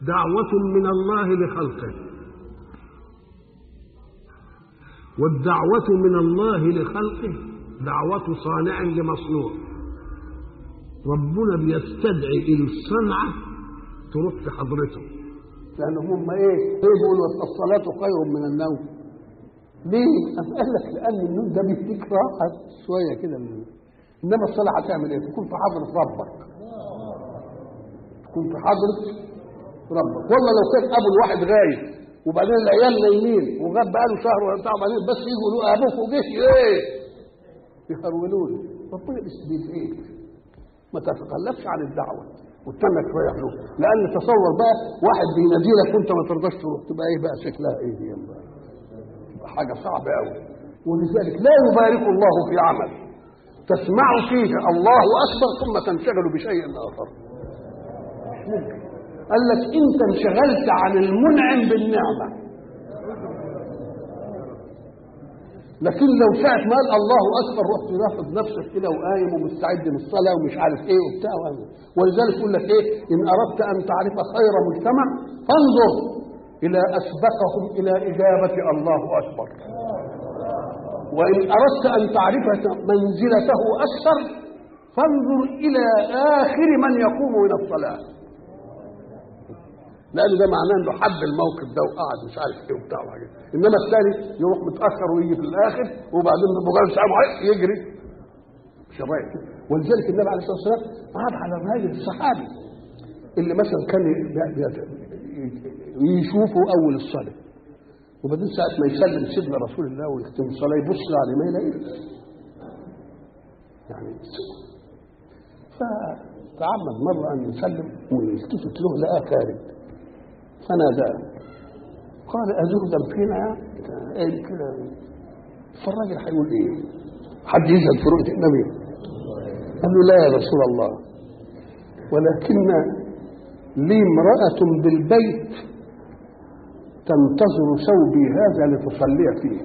دعوة من الله لخلقه والدعوة من الله لخلقه دعوة صانع لمصنوع ربنا بيستدعي الصنعة تروح في حضرته لان هم ايه؟ ايه بيقولوا الصلاه خير من النوم ليه؟ أم قال لك لان النوم ده بيديك راحه شويه كده من انما الصلاه هتعمل ايه؟ تكون في حضره ربك تكون في حضره ربك والله لو كان ابو الواحد غايب وبعدين العيال نايمين وغاب بقاله شهر ولا بتاع وبعدين بس يجوا يقولوا ابوك وجه ايه؟ يخرولون ربنا بيستفيد ايه؟ ما تتخلفش عن الدعوه واستنى شويه له لان تصور بقى واحد بينادي لك وانت ما ترضاش تروح تبقى ايه بقى شكلها ايه دي بقى تبقى حاجه صعبه قوي ولذلك لا يبارك الله في عمل تسمع فيه الله اكبر ثم تنشغل بشيء اخر مش ممكن قال لك انت انشغلت عن المنعم بالنعمه لكن لو ساعة ما قال الله أكبر رحت رافض نفسك كده وقايم ومستعد للصلاة ومش عارف إيه وبتاع ولذلك يقول لك إيه إن أردت أن تعرف خير مجتمع فانظر إلى أسبقهم إلى إجابة الله أكبر وإن أردت أن تعرف منزلته أكثر فانظر إلى آخر من يقوم من الصلاة لان ده معناه انه حب الموقف ده وقعد مش عارف ايه وبتاع وحاجات انما الثاني يروح متاخر ويجي في الاخر وبعدين بمجرد ساعه يجري مش رايح ولذلك النبي عليه الصلاه والسلام قعد على الراجل الصحابي اللي مثلا كان يشوفه اول الصلاه وبعدين ساعه ما يسلم سيدنا رسول الله ويختم الصلاه يبص عليه ما يلاقيش يعني فتعمد مره ان يسلم ويلتفت له لقاه خارج فناداه قال أزهدا فينا ايه كده فالراجل هيقول ايه حد يزهد في رؤية النبي قال له لا يا رسول الله ولكن لي امرأة بالبيت تنتظر ثوبي هذا لتصلي فيه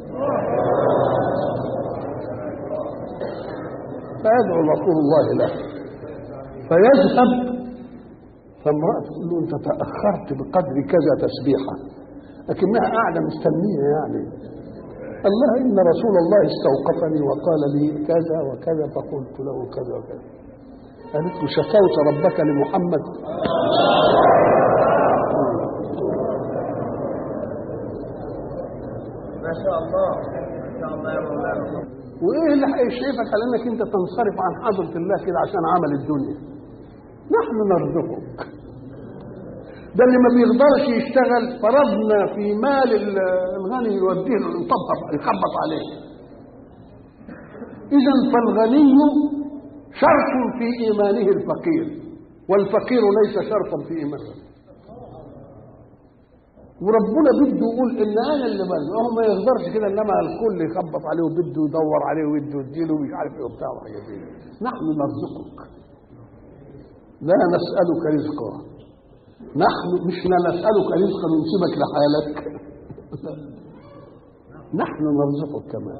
فيدعو رسول الله له فيذهب فامرأة تقول له أنت تأخرت بقدر كذا تسبيحة لكنها قاعدة مستنية يعني الله إن رسول الله استوقفني وقال لي كذا وكذا فقلت له كذا وكذا قالت له شكوت ربك لمحمد ما شاء الله ما شاء الله يا مولانا وايه اللي هيشرفك على انك انت تنصرف عن حضره الله كده عشان عمل الدنيا نحن نرزقك ده اللي ما بيقدرش يشتغل فرضنا في مال الغني يوديه له يطبط يخبط عليه اذا فالغني شرط في ايمانه الفقير والفقير ليس شرطا في ايمانه وربنا بده يقول ان انا اللي بل هو ما يقدرش كده انما الكل يخبط عليه وبده يدور عليه وبده يديله ومش عارف ايه وبتاع وحاجات زي كده. نحن نرزقك لا نسألك رزقا نحن مش لا نسألك رزقا ونسيبك لحالك نحن نرزقك كمان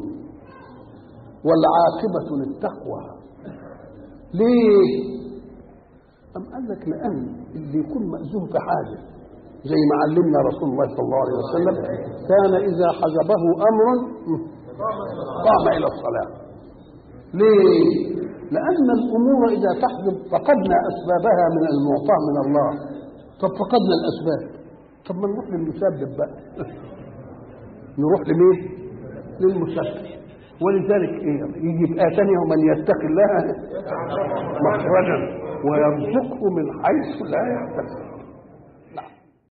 والعاقبة للتقوى ليه؟ أم قال لك لأن اللي يكون مأذون في حاجة زي ما علمنا رسول الله صلى الله عليه وسلم كان إذا حجبه أمر قام إلى الصلاة ليه؟ لأن الأمور إذا تحجب فقدنا أسبابها من المعطاء من الله طب فقدنا الأسباب طب ما نروح للمسبب بقى نروح لمين؟ للمسبب ولذلك إيه؟ يجي في آية ثانية ومن يتقي الله مخرجا ويرزقه من حيث لا يحتسب